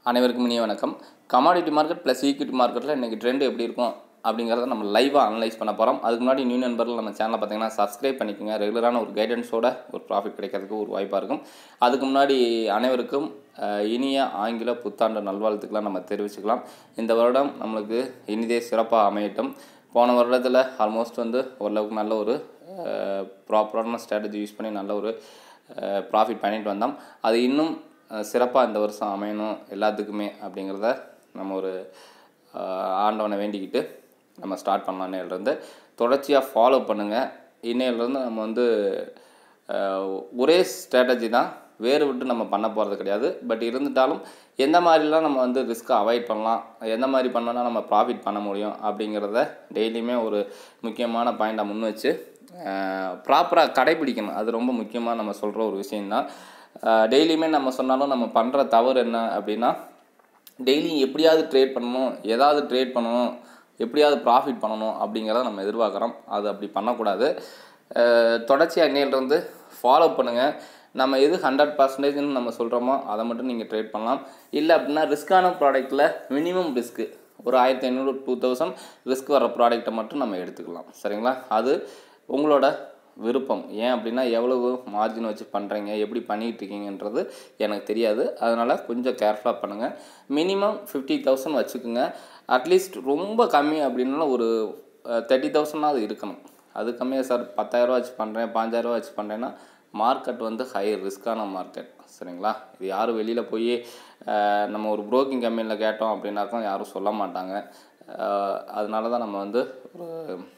அனைவருக்கும் இனிய வணக்கம் கமாடிட்டி மார்க்கெட் ப்ளஸ் ஈக்விட்டி மார்க்கெட்டில் இன்றைக்கி ட்ரெண்ட் எப்படி இருக்கும் அப்படிங்கிறத நம்ம லைவாக அனலைஸ் பண்ண போகிறோம் அதுக்கு முன்னாடி நியூ நண்பர்கள் நம்ம சேனலை பார்த்தீங்கன்னா சப்ஸ்கிரைப் பண்ணிக்கோங்க ரெகுலரான ஒரு கைடன்ஸோட ஒரு ப்ராஃபிட் கிடைக்கிறதுக்கு ஒரு வாய்ப்பாக இருக்கும் அதுக்கு முன்னாடி அனைவருக்கும் அஹ், இனிய ஆங்கில புத்தாண்டு நல்வாழ்த்துக்களை நம்ம தெரிவிச்சுக்கலாம் இந்த வருடம் நம்மளுக்கு இனிதே சிறப்பாக அமையட்டும் போன வருடத்தில் ஆல்மோஸ்ட் வந்து ஓரளவுக்கு நல்ல ஒரு ப்ராப்பரான ஸ்ட்ராட்டஜி யூஸ் பண்ணி நல்ல ஒரு ப்ராஃபிட் பண்ணிட்டு வந்தோம் அது இன்னும் சிறப்பாக இந்த வருஷம் அமையணும் எல்லாத்துக்குமே அப்படிங்கிறத நம்ம ஒரு அஹ், ஆண்டவனை வேண்டிக்கிட்டு நம்ம ஸ்டார்ட் பண்ணலாம் இன்னையிலேருந்து தொடர்ச்சியாக ஃபாலோ பண்ணுங்கள் இன்னையிலேருந்து நம்ம வந்து அஹ், ஒரே ஸ்ட்ராட்டஜி தான் வேறு விட்டு நம்ம பண்ண போகிறது கிடையாது பட் இருந்துட்டாலும் எந்த மாதிரிலாம் நம்ம வந்து ரிஸ்க்கை அவாய்ட் பண்ணலாம் எந்த மாதிரி பண்ணோன்னா நம்ம ப்ராஃபிட் பண்ண முடியும் அப்படிங்கிறத டெய்லியுமே ஒரு முக்கியமான பாயிண்டாக முன் வச்சு ப்ராப்பராக கடைபிடிக்கணும் அது ரொம்ப முக்கியமாக நம்ம சொல்கிற ஒரு விஷயந்தான் டெய்லியுமே நம்ம சொன்னாலும் நம்ம பண்ணுற தவறு என்ன அப்படின்னா டெய்லி எப்படியாவது ட்ரேட் பண்ணணும் ஏதாவது ட்ரேட் பண்ணணும் எப்படியாவது ப்ராஃபிட் பண்ணணும் அப்படிங்கிறத நம்ம எதிர்பார்க்குறோம் அது அப்படி பண்ணக்கூடாது அஹ் தொடர்ச்சியாக இன்னையிலிருந்து ஃபாலோ பண்ணுங்கள் நம்ம எது ஹண்ட்ரட் பர்சன்டேஜ்னு நம்ம சொல்கிறோமோ அதை மட்டும் நீங்கள் ட்ரேட் பண்ணலாம் இல்லை அப்படின்னா ரிஸ்க்கான ப்ராடக்ட்டில் மினிமம் ரிஸ்க்கு ஒரு ஆயிரத்தி ஐநூறு டூ தௌசண்ட் ரிஸ்க் வர ப்ராடக்ட்டை மட்டும் நம்ம எடுத்துக்கலாம் சரிங்களா அது உங்களோட விருப்பம் ஏன் அப்படின்னா எவ்வளவு மார்ஜின் வச்சு பண்ணுறீங்க எப்படி பண்ணிகிட்டு இருக்கீங்கன்றது எனக்கு தெரியாது அதனால் கொஞ்சம் கேர்ஃபுல்லாக பண்ணுங்கள் மினிமம் ஃபிஃப்டி தௌசண்ட் வச்சுக்கோங்க அட்லீஸ்ட் ரொம்ப கம்மி அப்படின்னாலும் ஒரு தேர்ட்டி தௌசண்டாவது இருக்கணும் அது கம்மியாக சார் பத்தாயிரரூவா வச்சு பண்ணுறேன் பாஞ்சாயிரரூவா வச்சு பண்ணுறேன்னா மார்க்கெட் வந்து ஹை ரிஸ்க்கான மார்க்கெட் சரிங்களா இது யாரும் வெளியில் போய் அஹ், நம்ம ஒரு ப்ரோக்கிங் கம்பெனியில் கேட்டோம் அப்படின்னாக்கா யாரும் சொல்ல மாட்டாங்க அஹ், அதனால தான் நம்ம வந்து ஒரு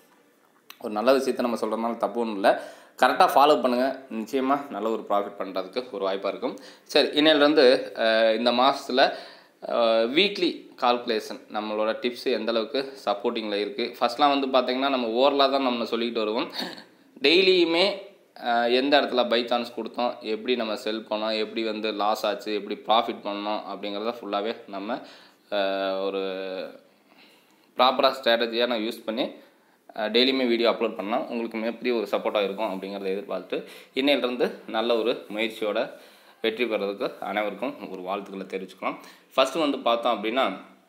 ஒரு நல்ல விஷயத்தை நம்ம சொல்கிறதுனால தப்பு ஒன்றும் இல்லை கரெக்டாக ஃபாலோ பண்ணுங்கள் நிச்சயமாக நல்ல ஒரு ப்ராஃபிட் பண்ணுறதுக்கு ஒரு வாய்ப்பாக இருக்கும் சரி இன்னையிலேருந்து இந்த மாதத்தில் வீக்லி கால்குலேஷன் நம்மளோட டிப்ஸ் எந்த அளவுக்கு சப்போர்ட்டிங்கில் இருக்குது ஃபஸ்ட்லாம் வந்து பார்த்திங்கன்னா நம்ம ஓரலாக தான் நம்ம சொல்லிக்கிட்டு வருவோம் டெய்லியுமே அஹ், எந்த இடத்துல பை சான்ஸ் கொடுத்தோம் எப்படி நம்ம செல் பண்ணோம் எப்படி வந்து லாஸ் ஆச்சு எப்படி ப்ராஃபிட் பண்ணோம் அப்படிங்கிறத ஃபுல்லாகவே நம்ம அஹ், ஒரு ப்ராப்பராக ஸ்ட்ராட்டஜியாக நான் யூஸ் பண்ணி டெய்லியுமே வீடியோ அப்லோட் பண்ணால் உங்களுக்கு மிகப்பெரிய ஒரு சப்போர்ட்டாக இருக்கும் அப்படிங்கிறத எதிர்பார்த்துட்டு இன்னையிலிருந்து நல்ல ஒரு முயற்சியோட வெற்றி பெறதுக்கு அனைவருக்கும் ஒரு வாழ்த்துக்களை தெரிவிச்சுக்கலாம் ஃபஸ்ட்டு வந்து பார்த்தோம் அப்படின்னா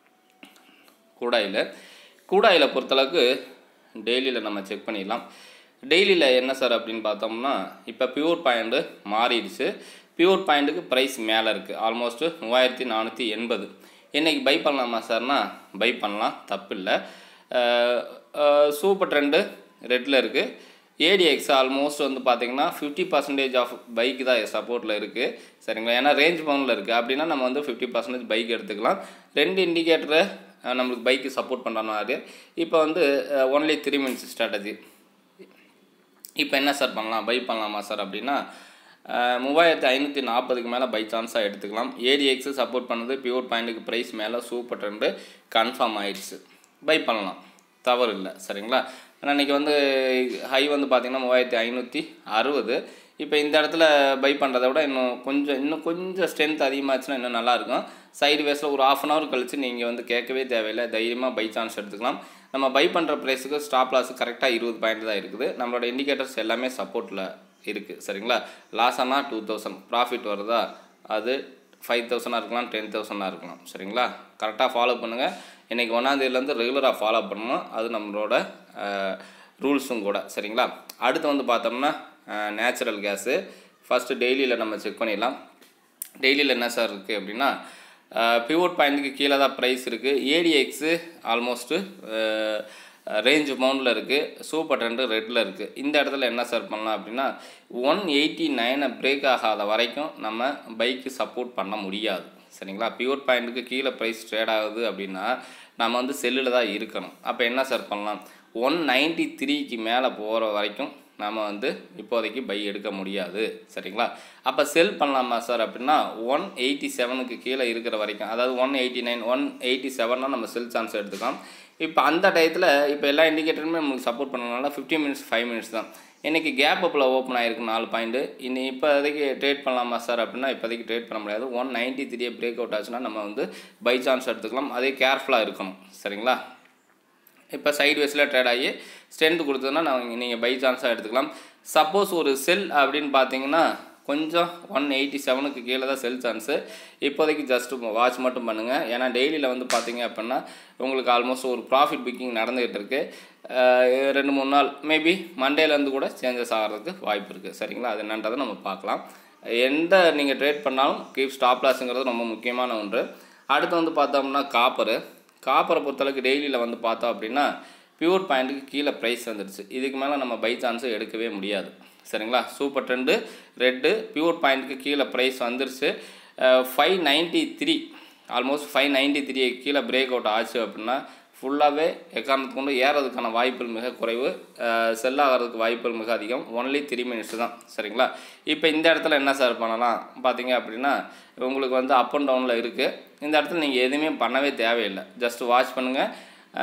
கூடாயில் கூடாயில் பொறுத்தளவுக்கு டெய்லியில் நம்ம செக் பண்ணிடலாம் டெய்லியில் என்ன சார் அப்படின்னு பார்த்தோம்னா இப்போ பியூர் பாயிண்ட்டு மாறிடுச்சு பியூர் பாயிண்ட்டுக்கு ப்ரைஸ் மேலே இருக்குது ஆல்மோஸ்ட்டு மூவாயிரத்தி நானூற்றி எண்பது இன்றைக்கி பை பண்ணலாமா சார்னா பை பண்ணலாம் தப்பு இல்லை சூப்பர் ட்ரெண்டு ரெட்டில் இருக்குது ஏடிஎக்ஸ் ஆல்மோஸ்ட் வந்து பார்த்தீங்கன்னா ஃபிஃப்டி பர்சன்டேஜ் ஆஃப் பைக் தான் சப்போர்ட்டில் இருக்குது சரிங்களா ஏன்னா ரேஞ்ச் பவுண்டில் இருக்குது அப்படின்னா நம்ம வந்து ஃபிஃப்டி பர்சன்டேஜ் பைக் எடுத்துக்கலாம் ரெண்டு இண்டிகேட்டரை நம்மளுக்கு பைக்கு சப்போர்ட் பண்ணுற மாதிரி இப்போ வந்து ஒன்லி த்ரீ மினிட்ஸ் ஸ்ட்ராட்டஜி இப்போ என்ன சார் பண்ணலாம் பை பண்ணலாமா சார் அப்படின்னா அஹ், மூவாயிரத்து ஐநூற்றி நாற்பதுக்கு மேலே பை சான்ஸாக எடுத்துக்கலாம் ஏடிஎக்ஸ் சப்போர்ட் பண்ணது பியூர் பாயிண்ட்டுக்கு ப்ரைஸ் மேலே சூப்பர் ட்ரெண்டு கன்ஃபார்ம் ஆயிடுச்சு பை பண்ணலாம் தவறு இல்லை சரிங்களா ஏன்னா இன்றைக்கி வந்து ஹை வந்து பார்த்திங்கன்னா மூவாயிரத்தி ஐநூற்றி அறுபது இப்போ இந்த இடத்துல பை பண்ணுறத விட இன்னும் கொஞ்சம் இன்னும் கொஞ்சம் ஸ்ட்ரென்த் அதிகமாச்சுன்னா இன்னும் நல்லாயிருக்கும் சைடு வேஸில் ஒரு ஆஃப் அன் ஹவர் கழித்து நீங்கள் வந்து கேட்கவே தேவையில்லை தைரியமாக பை சான்ஸ் எடுத்துக்கலாம் நம்ம பை பண்ணுற ப்ரைஸுக்கு ஸ்டாப் லாஸ் கரெக்டாக இருபது பாயிண்ட் தான் இருக்குது நம்மளோட இண்டிகேட்டர்ஸ் எல்லாமே சப்போர்ட்டில் இருக்குது சரிங்களா லாஸ் ஆனால் டூ தௌசண்ட் ப்ராஃபிட் வருதா அது ஃபைவ் தௌசண்டாக இருக்கலாம் டென் தௌசண்டாக இருக்கலாம் சரிங்களா கரெக்டாக ஃபாலோ பண்ணுங்கள் இன்றைக்கி ஒன்றாந்தேதியிலேருந்து ரெகுலராக ஃபாலோ பண்ணணும் அது நம்மளோட ரூல்ஸும் கூட சரிங்களா அடுத்து வந்து பார்த்தோம்னா நேச்சுரல் கேஸு ஃபஸ்ட்டு டெய்லியில் நம்ம செக் பண்ணிடலாம் டெய்லியில் என்ன சார் இருக்குது அப்படின்னா பியூர் பாயிண்ட்டுக்கு கீழே தான் ப்ரைஸ் இருக்குது ஏடிஎக்ஸு ஆல்மோஸ்ட்டு ரேஞ்ச் மவுண்டில் இருக்குது சூப்பர் ட்ரெண்டு ரெட்டில் இருக்குது இந்த இடத்துல என்ன சார் பண்ணலாம் அப்படின்னா ஒன் எயிட்டி நைனை பிரேக் ஆகாத வரைக்கும் நம்ம பைக்கு சப்போர்ட் பண்ண முடியாது சரிங்களா பியூர் பாயிண்ட்டுக்கு கீழே ப்ரைஸ் ட்ரேட் ஆகுது அப்படின்னா நம்ம வந்து செல்லில் தான் இருக்கணும் அப்போ என்ன சார் பண்ணலாம் ஒன் நைன்ட்டி த்ரீக்கு மேலே போகிற வரைக்கும் நாம் வந்து இப்போதைக்கு பை எடுக்க முடியாது சரிங்களா அப்போ செல் பண்ணலாமா சார் அப்படின்னா ஒன் எயிட்டி செவனுக்கு கீழே இருக்கிற வரைக்கும் அதாவது one eighty nine one eighty செவன்னா நம்ம செல் சான்ஸ் எடுத்துக்கலாம் இப்போ அந்த டயத்தில் இப்போ எல்லா இண்டிகேட்டருமே நமக்கு சப்போர்ட் பண்ணனால ஃபிஃப்டி மினிட்ஸ் ஃபைவ் மினிட்ஸ் தான் இன்றைக்கி கேப் அப்பில் ஓப்பன் ஆகிருக்கு நாலு பாயிண்ட்டு இன்னி இப்போதைக்கு ட்ரேட் பண்ணலாமா சார் அப்படின்னா இப்போதைக்கு ட்ரேட் பண்ண முடியாது ஒன் நைன்ட்டி த்ரீயை பிரேக் அவுட் ஆச்சுன்னா நம்ம வந்து பை சான்ஸ் எடுத்துக்கலாம் அதே கேர்ஃபுல்லாக இருக்கணும் சரிங்களா இப்போ சைடு வேஸில் ட்ரேட் ஆகி ஸ்ட்ரென்த் கொடுத்ததுன்னா நான் நீங்கள் பை சான்ஸாக எடுத்துக்கலாம் சப்போஸ் ஒரு செல் அப்படின்னு பார்த்தீங்கன்னா கொஞ்சம் ஒன் எயிட்டி செவனுக்கு கீழே தான் செல் சான்ஸு இப்போதைக்கு ஜஸ்ட் வாட்ச் மட்டும் பண்ணுங்கள் ஏன்னா டெய்லியில் வந்து பார்த்தீங்க அப்படின்னா உங்களுக்கு ஆல்மோஸ்ட் ஒரு ப்ராஃபிட் புக்கிங் நடந்துகிட்டு இருக்குது ரெண்டு மூணு நாள் மேபி மண்டேலேருந்து கூட சேஞ்சஸ் ஆகிறதுக்கு வாய்ப்பு இருக்குது சரிங்களா அது என்னன்றதை நம்ம பார்க்கலாம் எந்த நீங்கள் ட்ரேட் பண்ணாலும் கீப் ஸ்டாப் லாஸுங்கிறது ரொம்ப முக்கியமான ஒன்று அடுத்து வந்து பார்த்தோம்னா காப்பரு காப்பரை பொறுத்தளவுக்கு டெய்லியில் வந்து பார்த்தோம் அப்படின்னா பியூர் பாயிண்ட்டுக்கு கீழே ப்ரைஸ் வந்துடுச்சு இதுக்கு மேலே நம்ம பை சான்ஸு எடுக்கவே முடியாது சரிங்களா சூப்பர் ட்ரெண்டு ரெட்டு பியூர் பாயிண்ட்டுக்கு கீழே ப்ரைஸ் வந்துருச்சு five ninety three almost five ninety three கீழே பிரேக் அவுட் ஆச்சு அப்படின்னா ஃபுல்லாகவே எக்காரணத்து கொண்டு ஏறதுக்கான வாய்ப்புகள் மிக குறைவு செல் ஆகிறதுக்கு வாய்ப்புகள் மிக அதிகம் ஒன்லி த்ரீ மினிட்ஸ் தான் சரிங்களா இப்போ இந்த இடத்துல என்ன சார் பண்ணலாம் பார்த்தீங்க அப்படின்னா உங்களுக்கு வந்து அப் அண்ட் டவுனில் இருக்குது இந்த இடத்துல நீங்கள் எதுவுமே பண்ணவே தேவையில்லை ஜஸ்ட் வாட்ச் பண்ணுங்கள்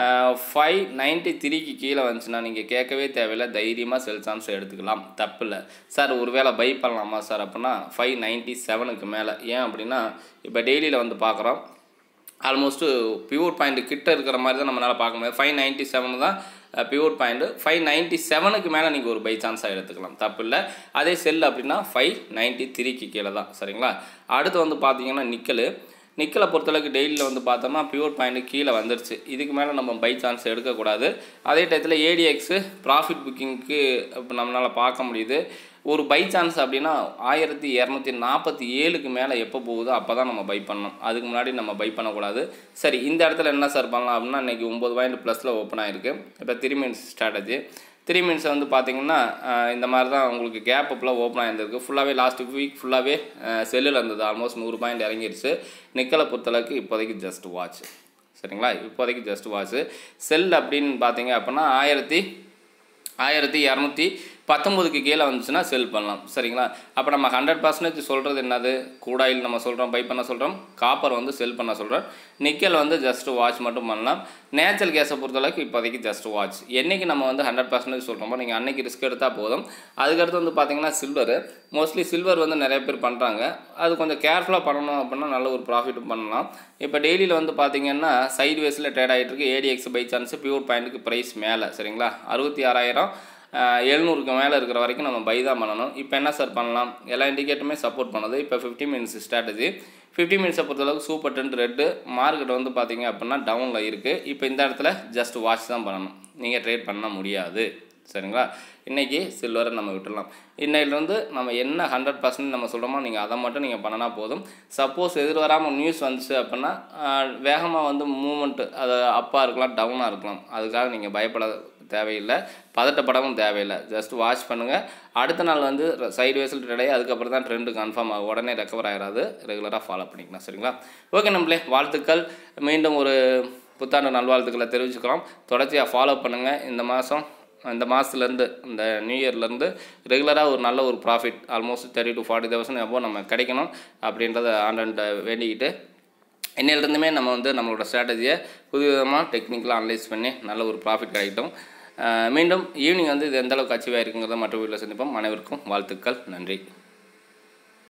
ஃபைவ் நைன்ட்டி த்ரீக்கு கீழே வந்துச்சுன்னா நீங்கள் கேட்கவே தேவையில்லை தைரியமாக செல் சான்ஸ் எடுத்துக்கலாம் தப்பு இல்லை சார் ஒருவேளை பை பண்ணலாமா சார் அப்படின்னா ஃபைவ் நைன்ட்டி செவனுக்கு மேலே ஏன் அப்படின்னா இப்போ டெய்லியில் வந்து பார்க்குறோம் ஆல்மோஸ்ட்டு பியூர் பாயிண்ட் கிட்ட இருக்கிற மாதிரி தான் நம்மளால் பார்க்க முடியாது ஃபைவ் நைன்ட்டி செவன் தான் பியூர் பாயிண்ட்டு ஃபைவ் நைன்ட்டி செவனுக்கு மேலே நீங்கள் ஒரு பை சான்ஸாக எடுத்துக்கலாம் தப்பு இல்லை அதே செல் அப்படின்னா ஃபைவ் நைன்ட்டி த்ரீக்கு கீழே தான் சரிங்களா அடுத்து வந்து பார்த்தீங்கன்னா நிக்கல் நிக்கலை பொறுத்தளவுக்கு டெய்லியில் வந்து பார்த்தோம்னா பியூர் பாயிண்ட் கீழே வந்துருச்சு இதுக்கு மேலே நம்ம பை சான்ஸ் எடுக்கக்கூடாது அதே டயத்தில் ஏடிஎக்ஸு ப்ராஃபிட் புக்கிங்க்கு இப்போ நம்மளால் பார்க்க முடியுது ஒரு பை சான்ஸ் அப்படின்னா ஆயிரத்தி இரநூத்தி நாற்பத்தி ஏழுக்கு மேலே எப்போ போகுதோ அப்போ தான் நம்ம பை பண்ணணும் அதுக்கு முன்னாடி நம்ம பை பண்ணக்கூடாது சரி இந்த இடத்துல என்ன சார் பண்ணலாம் அப்படின்னா இன்றைக்கி ஒம்பது பாயிண்ட் ப்ளஸில் ஓப்பன் ஆகிருக்கு இப்போ three minutes strategy three minutes வந்து பார்த்தீங்கன்னா இந்த மாதிரி தான் உங்களுக்கு கேப் அப்பில் ஓப்பன் ஆகிருந்திருக்கு ஃபுல்லாகவே லாஸ்ட் வீக் ஃபுல்லாகவே செல்லில் இருந்தது ஆல்மோஸ்ட் நூறு பாயிண்ட் இறங்கிருச்சு நிக்கலை பொறுத்தளவுக்கு இப்போதைக்கு ஜஸ்ட் வாட்ச் சரிங்களா இப்போதைக்கு ஜஸ்ட் வாட்ச் செல் அப்படின்னு பார்த்தீங்க அப்படின்னா ஆயிரத்தி ஆயிரத்தி இரநூத்தி பத்தொம்போதுக்கு கீழே வந்துச்சுன்னா செல் பண்ணலாம் சரிங்களா அப்போ நம்ம ஹண்ட்ரட் பர்சன்டேஜ் சொல்கிறது என்னது கூடாயில் நம்ம சொல்கிறோம் பை பண்ண சொல்கிறோம் காப்பர் வந்து செல் பண்ண சொல்கிறோம் நிக்கல் வந்து ஜஸ்ட் வாட்ச் மட்டும் பண்ணலாம் நேச்சுரல் கேஸை பொறுத்தளவுக்கு இப்போதைக்கு ஜஸ்ட் வாட்ச் என்றைக்கு நம்ம வந்து ஹண்ட்ரட் பர்சன்டேஜ் சொல்கிறோமோ நீங்கள் அன்றைக்கி ரிஸ்க் எடுத்தால் போதும் அதுக்கடுத்து வந்து பார்த்தீங்கன்னா சில்வரு மோஸ்ட்லி சில்வர் வந்து நிறைய பேர் பண்ணுறாங்க அது கொஞ்சம் கேர்ஃபுல்லாக பண்ணணும் அப்படின்னா நல்ல ஒரு ப்ராஃபிட்டும் பண்ணலாம் இப்போ டெய்லியில் வந்து பார்த்தீங்கன்னா சைடு வேஸில் ட்ரேட் ஆகிட்டு இருக்கு ஏடிஎக்ஸ் பை சான்ஸ் பியூர் பாயிண்ட்டுக்கு ப்ரைஸ் மேலே சரிங்களா அறுபத்தி ஆறாயிரம் எழுநூறுக்கு மேலே இருக்கிற வரைக்கும் நம்ம பை தான் பண்ணணும் இப்போ என்ன சார் பண்ணலாம் எல்லா இண்டிகேட்டருமே சப்போர்ட் பண்ணுது இப்போ ஃபிஃப்டி மினிட்ஸ் ஸ்ட்ராட்டஜி ஃபிஃப்டி மினிட்ஸை பொறுத்தளவுக்கு சூப்பர் டென்ட் ரெட்டு மார்க்கெட் வந்து பார்த்தீங்க அப்படின்னா டவுனில் இருக்குது இப்போ இந்த இடத்துல ஜஸ்ட் வாட்ச் தான் பண்ணணும் நீங்கள் ட்ரேட் பண்ண முடியாது சரிங்களா இன்றைக்கி சில்வரை நம்ம விட்டுடலாம் இன்னையிலேருந்து நம்ம என்ன ஹண்ட்ரட் பர்சன்ட் நம்ம சொல்கிறோமோ நீங்கள் அதை மட்டும் நீங்கள் பண்ணினா போதும் சப்போஸ் எதிர்வராமல் நியூஸ் வந்துச்சு அப்படின்னா வேகமாக வந்து மூமெண்ட்டு அது அப்பாக இருக்கலாம் டவுனாக இருக்கலாம் அதுக்காக நீங்கள் பயப்பட தேவையில்லை பதட்டப்படவும் தேவையில்லை ஜஸ்ட் வாட்ச் பண்ணுங்கள் அடுத்த நாள் வந்து சைடு வேஸில் ட்ரெட் ஆகி அதுக்கப்புறம் தான் ட்ரெண்டு கன்ஃபார்ம் ஆகும் உடனே ரெக்கவர் ஆகிடாது ரெகுலராக ஃபாலோ பண்ணிக்கலாம் சரிங்களா ஓகே நம்மளே வாழ்த்துக்கள் மீண்டும் ஒரு புத்தாண்டு நல்வாழ்த்துக்களை தெரிவிச்சுக்கிறோம் தொடர்ச்சியாக ஃபாலோ பண்ணுங்கள் இந்த மாதம் இந்த மாதத்துலேருந்து இந்த நியூ இயர்லேருந்து ரெகுலராக ஒரு நல்ல ஒரு profit almost thirty to forty thousand எவ்வளோ நம்ம கிடைக்கணும் அப்படின்றத ஆண்டன்ட்ட வேண்டிக்கிட்டு இன்னிலிருந்துமே நம்ம வந்து நம்மளோட ஸ்ட்ராட்டஜியை புது விதமாக டெக்னிக்கலாக அனலைஸ் பண்ணி நல்ல ஒரு ப்ராஃபிட் கிடைக்கட்டும் மீண்டும் ஈவினிங் வந்து இது எந்த அளவுக்கு அச்சீவ் ஆயிருக்குங்கிறத மற்ற வீட்டில் சந்திப்போம் அனைவருக்கும் வாழ்த்துக்கள் நன்றி